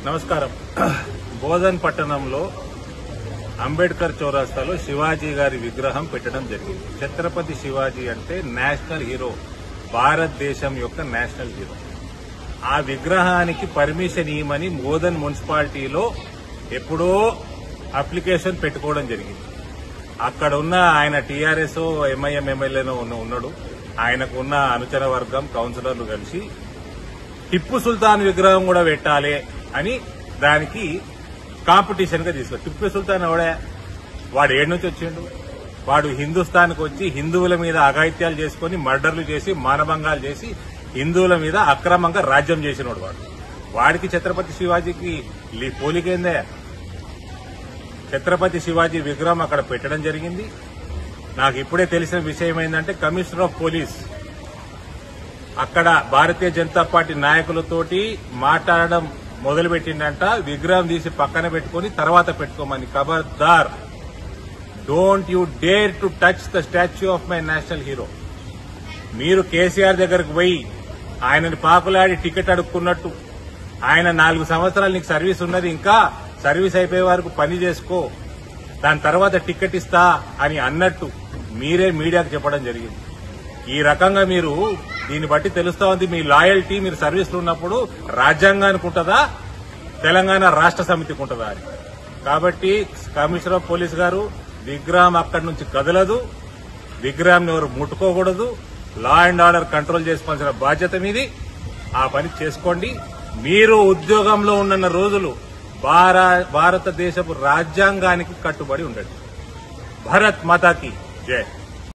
నమస్కారం బోధన్ పట్టణంలో అంబేద్కర్ చౌరస్తాలో శివాజీ గారి విగ్రహం పెట్టడం జరిగింది ఛత్రపతి శివాజీ అంటే నేషనల్ హీరో భారతదేశం యొక్క నేషనల్ హీరో ఆ విగ్రహానికి పర్మిషన్ ఇవ్వమని బోధన్ మున్సిపాలిటీలో ఎప్పుడో అప్లికేషన్ పెట్టుకోవడం జరిగింది అక్కడ ఉన్న ఆయన టీఆర్ఎస్ ఎంఐఎం ఎమ్మెల్యేనో ఉన్నాడు ఆయనకు ఉన్న అనుచర వర్గం కౌన్సిలర్లు కలిసి టిప్పు సుల్తాన్ విగ్రహం కూడా పెట్టాలి అని దానికి కాంపిటీషన్ గా తీసుకు టిప్పు సుల్తాన్ ఎవడే వాడు ఏడు నుంచి వచ్చిండు వాడు హిందుస్థాన్కి వచ్చి హిందువుల మీద అఘాయిత్యాలు చేసుకుని మర్డర్లు చేసి మానభంగాలు చేసి హిందువుల మీద అక్రమంగా రాజ్యం చేసినోడు వాడు వాడికి ఛత్రపతి శివాజీకి లీ- పోలికేందే ఛత్రపతి శివాజీ విగ్రహం అక్కడ పెట్టడం జరిగింది నాకు ఇప్పుడే తెలిసిన విషయం ఏంటంటే కమిషనర్ ఆఫ్ పోలీస్ అక్కడ భారతీయ జనతా పార్టీ నాయకులతోటి మాట్లాడడం మొదలుపెట్టిందంట విగ్రహం తీసి పక్కన పెట్టుకుని తర్వాత పెట్టుకోమని ఖబర్దార్ don't you dare to touch the statue of my national hero మీరు కేసీఆర్ దగ్గరకు పోయి ఆయనని పాకులాడి టికెట్ అడుక్కున్నట్టు ఆయన నాలుగు సంవత్సరాలు నీకు సర్వీస్ ఉన్నది ఇంకా సర్వీస్ అయిపోయే వరకు పని చేసుకో దాని తర్వాత టికెట్ ఇస్తా అని అన్నట్టు మీరే మీడియాకు చెప్పడం జరిగింది ఈ రకంగా మీరు దీన్ని బట్టి తెలుస్తా ఉంది మీ లాయల్టీ మీరు సర్వీస్ లో ఉన్నప్పుడు రాజ్యాంగానికి ఉంటుందా తెలంగాణ రాష్ట్ర సమితికి ఉంటుందా అని కాబట్టి కమిషనర్ ఆఫ్ పోలీస్ గారు విగ్రహం అక్కడి నుంచి కదలదు విగ్రహం ఎవరు ముట్టుకోకూడదు లా అండ్ ఆర్డర్ కంట్రోల్ చేసుకోవాల్సిన బాధ్యత మీది ఆ పని చేసుకోండి మీరు ఉద్యోగంలో ఉన్న రోజులు భార- భారతదేశపు రాజ్యాంగానికి కట్టుబడి ఉండండి భరత్ మాతాకి జై